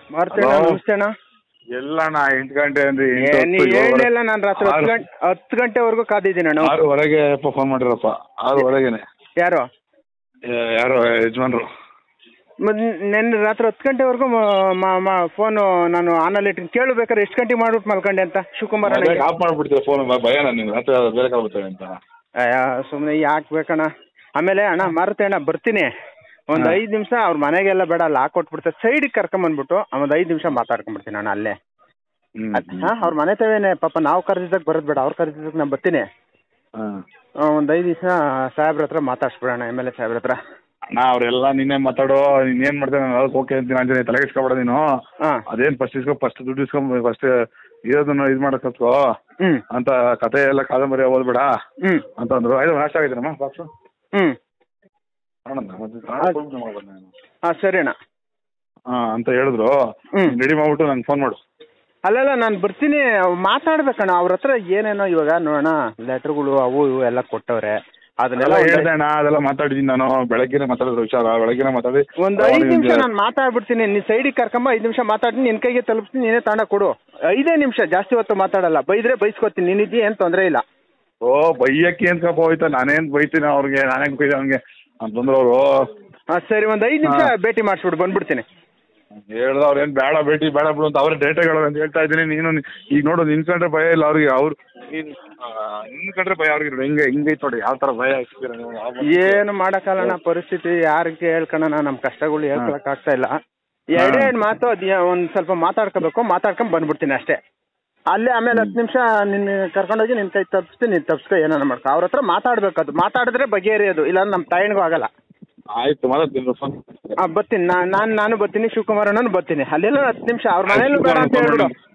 ಮಾರ್ತೇಣ Hello? ನಮಸ್ತೆ ಅಣ್ಣ ಎಲ್ಲಣ್ಣ ಎಂಟು ಗಂಟೆ ಅಂದ್ರೆ ಏ, ಎಂಟು ನೀವ್ ಹೊತ್ತು, ಏಳುವರೆ. ಹೇಳಿಲ್ಲ ನಾನು ರಾತ್ರಿ ಹತ್ತು ಆರು- ಗಂಟೆ ಹತ್ತು ಗಂಟೆವರೆಗೂ ಕಾದಿದ್ದೀನಿ ಅಣ್ಣ ಆರೂವರೆಗೆ ಫೋನ್ ಮಾಡಿರಪ್ಪ ಆರೂವರೆಗೆನೆ ಯಾರು ಯಾ- ಯಾರು ಯಜಮಾನ್ರು ನೆನ್ನೆ ರಾತ್ರಿ ಹತ್ತು ಗಂಟೆವರೆಗೂ ಫೋನು ನಾನು ಆನಲ್ಲಿ ಇಟ್ಟು ಕೇಳು ಬೇಕಾದ್ರೆ ಎಷ್ಟು ಗಂಟೆಗೆ ಮಾಡ್ಬಿಟ್ಟು ಮಲ್ಕೊಂಡೆ ಅಂತ ಶಿವಕುಮಾರ್ ಅಣ್ಣ ಆಫ್ ಮಾಡ್ಬಿಡ್ತೀರ ಫೋನ್ ಭಯ ನಿಮ್ಗೆ ರಾತ್ರಿ ಬೇರೆ ಕಾಲ್ ಬರ್ತೇವೆ ಅಂತ ಸುಮ್ಮನೆ ಯಾಕೆ ಬೇಕಣ್ಣ ಆಮೇಲೆ ಅಣ್ಣ ಮಾರುತಿ ಅಣ್ಣ ಬರ್ತೀನಿ ಒಂದು ಹಾ. ಐದು ನಿಮಿಷ ಅವ್ರ ಮನೆಗೆಲ್ಲ ಬೇಡ ಲಾಕ್ ಕೊಟ್ಬಿಡ್ತಾರೆ ಸೈಡಿಗೆ ಕರ್ಕೊಂಬಂದ್ಬಿಟ್ಟು ಒಂದು ಐದು ನಿಮಿಷ ಮಾತಾಡ್ಕೊಂಡ್ಬಿಡ್ತೀನಿ ಅಣ್ಣ ಅಲ್ಲೇ ಹ್ಮ್ ಅದ್- ಹಾ ಅವ್ರ ಮನೆ ತವೇನೆ ಪಾಪ ನಾವು ಕರೆದಿದ್ದಾಗ ಬರೋದು ಬೇಡ ಅವ್ರು ಕರೆದಿದ್ದಾಗ ನಾನು ಬರ್ತೀನಿ ಹಾಂ ಒಂದು ಐದು ದಿವಸ ಸಾಹೇಬ್ರ ಹತ್ರ ಮಾತಾಡ್ಸ್ಬಿಡೋಣ ಎಮ್ ಎಲ್ ಎ ಸಾಹೇಬ್ರ ಹತ್ರ ನಾ ಅವ್ರೆಲ್ಲ ನಿನ್ನೆ ಮಾತಾಡೋ ನೀನ್ ಏನ್ ಮಾಡ್ತೇನೆ ನಾನು ಅದಕ್ಕೆ ಓಕೆ ಅಂತೀನಿ ಅಂತೀನಿ ತಲೆಗೆ ಇಸ್ಕೊಬೇಡ ನೀನು ಹಾಂ ಅದೇನ್ ಫಸ್ಟ್ ಇಸ್ಕೊ ಫಸ್ಟ್ ದುಡ್ಡು ಇಸ್ಕೊಂಡ್ ಫಸ್ಟ್ ಇರೋದನ್ನ ಇದು ಮಾಡಕ್ ಕತ್ಕೋ ಹ್ಞೂ ಅಂತ ಕತೆ ಎಲ್ಲ ಕಾದಂಬರಿ ಓದ್ಬೇಡ ಹ್ಞೂ ಅಂತಂದ್ರು ಆಯ್ತು ನಾಷ್ಟ ಆಗಿದ್ದೀನಮ್ಮ ಬಾಕ್ಸು ಹ್ಞೂ ನೋಡೋಣ ಮತ್ತೆ ಹಾಂ ಸರಿ ಅಣ್ಣ ಹಾಂ ಅಂತ ಹೇಳಿದ್ರು ಹ್ಮ್. ರೆಡಿ ಮಾಡ್ಬಿಟ್ಟು ನಂಗೆ ಫೋನ್ ಮಾಡು ಅಲ್ಲಲ್ಲ ನಾನು ಬರ್ತೀನಿ ಮಾತಾಡ್ಬೇಕಣ್ಣ ಅವ್ರ ಹತ್ರ ಏನೇನೋ ಇವಾಗ ನೋಡೋಣ ಲೆಟ್ರ್ಗಳು ಅವು ಇವು ಎಲ್ಲ ಕೊಟ್ಟವ್ರೆ ಅದನ್ನೆಲ್ಲ ಅದೆಲ್ಲ ಹೇಳ್ದೆ ಅಣ್ಣ ಅದೆಲ್ಲ ಮಾತಾಡಿದ್ದೀನಿ ನಾನು ಬೆಳಗ್ಗೆನೆ ಮಾತಾಡಿದ್ರು ವಿಚಾರ ಬೆಳಗ್ಗೆನೆ ಮಾತಾಡಿ ಒಂದು ಐದು ನಿಮಿಷ ನಾನು ಮಾತಾಡ್ಬಿಡ್ತೀನಿ ನೀನು ಸೈಡಿಗೆ ಕರ್ಕೊಂಬ ಐದು ನಿಮಿಷ ಮಾತಾಡ್ತೀನಿ ನಿನ್ನ ಕೈಗೆ ತಲುಪಿಸ್ತೀನಿ ನೀನೇ ತಗೊಂಡ ಕೊಡು ಐದೇ ನಿಮಿಷ ಜಾಸ್ತಿ ಹೊತ್ತು ಮಾತಾಡಲ್ಲ ಬೈದ್ರೆ ಬೈಸ್ಕೊತೀನಿ ನಿನ್ನಿದ್ದಿ ಏನು ತೊಂದರೆ ಇಲ್ಲ ಓ ಬೈಯಕ್ಕೆ ಏನ್ ಕಪ್ಪ ಹೋಯ್ತಾ ನಾನೇನ್ ಬೈತೀನಿ ಅವ್ರಿಗೆ ನಾನೇನ್ ಬೈದೆ ಅವ್ನಿಗೆ ಅಂತಂದ್ರು ಅವರು ಹಾಂ ಸರಿ ಒಂದು ಐದು ನಿಮಿಷ ಹಾ. ಭೇಟಿ ಮಾಡಿಸ್ಬಿಟ್ಟು ಬಂದ್ಬಿಡ್ತೀನಿ ಹೇಳ್ದ ಅವ್ರು ಏನ್ ಬೇಡ ಭೇಟಿ ಬೇಡ ಬಿಡು ಅಂತ ಅವ್ರೇ ಡೇಟಾ ಹೇಳೋ ಅಂತ ಹೇಳ್ತಾ ಇದ್ದೀನಿ ನೀನು ನಿ- ಈಗ ನೋಡು ನಿನ್ಕೊಂಡ್ರೆ ಭಯ ಇಲ್ಲ ಅವ್ರಿಗೆ ಅವ್ರು ನೀನ್ ಆ, ನಿನ್ಕೊಂಡ್ರೆ ಭಯ ಅವ್ರಿಗೆ ನೋಡು ಹಿಂಗೆ ಹಿಂಗೈತೆ ನೋಡಿ ಯಾವ ಥರ ಭಯ ಹಾಕ್ತೀರ ನೀವು ಯಾವ ಮನುಷ್ಯ? ಏನು ಮಾಡೋಕ್ಕಲ್ಲಣ್ಣ ಪರಿಸ್ಥಿತಿ ಯಾರಿಗೆ ಹೇಳ್ಕೊಳಣ ನಮ್ಮ ಕಷ್ಟಗಳು ಹೇಳ್ಕೊಳಕ್ಕಾಗ್ತಾ ಇಲ್ಲ ಎರಡೇ ಎರಡು ಮಾತು ಅದು ಒಂದು ಸ್ವಲ್ಪ ಮಾತಾಡ್ಕೋಬೇಕು ಮಾತಾಡ್ಕೊಂಡು ಬಂದ್ಬಿಡ್ತೀನಿ ಅಷ್ಟೇ ಅಲ್ಲೇ ಆಮೇಲೆ ಹತ್ತು ನಿಮಿಷ ನಿನ್ನ ಕರ್ಕೊಂಡೋಗಿ ನಿನ್ನ ಕೈ ತಪ್ಪಿಸ್ತೀನಿ ನೀನು ತಪ್ಪಿಸ್ಕೊ ಏನಾನ ಮಾಡ್ಕೊ ಅವ್ರ ಹತ್ರ ಮಾತಾಡ್ಬೇಕು ಅದು ಮಾತಾಡಿದ್ರೆ ಬಗೆಹರಿಯೋದು ಇಲ್ಲ ನಮ್ಮ ತಾಯಿನಿಗೂ ಆಗಲ್ಲ ಆಯ್ತು ಮಾತಾಡ್ತೀನಿ ಫೋನ್ ಆ, ಬರ್ತೀನಿ ನಾನು ನಾನು ನಾನು ಬರ್ತೀನಿ ಶಿವಕುಮಾರ್ ಅಣ್ಣನು ಬರ್ತೀನಿ ಅಲ್ಲೆಲ್ಲ ಹತ್ತು ನಿಮಿಷ ಅವ್ರ ಮನೇಲೂ ಬೇಡ ಅಂತ ಹೇಳ್ಬಿಡು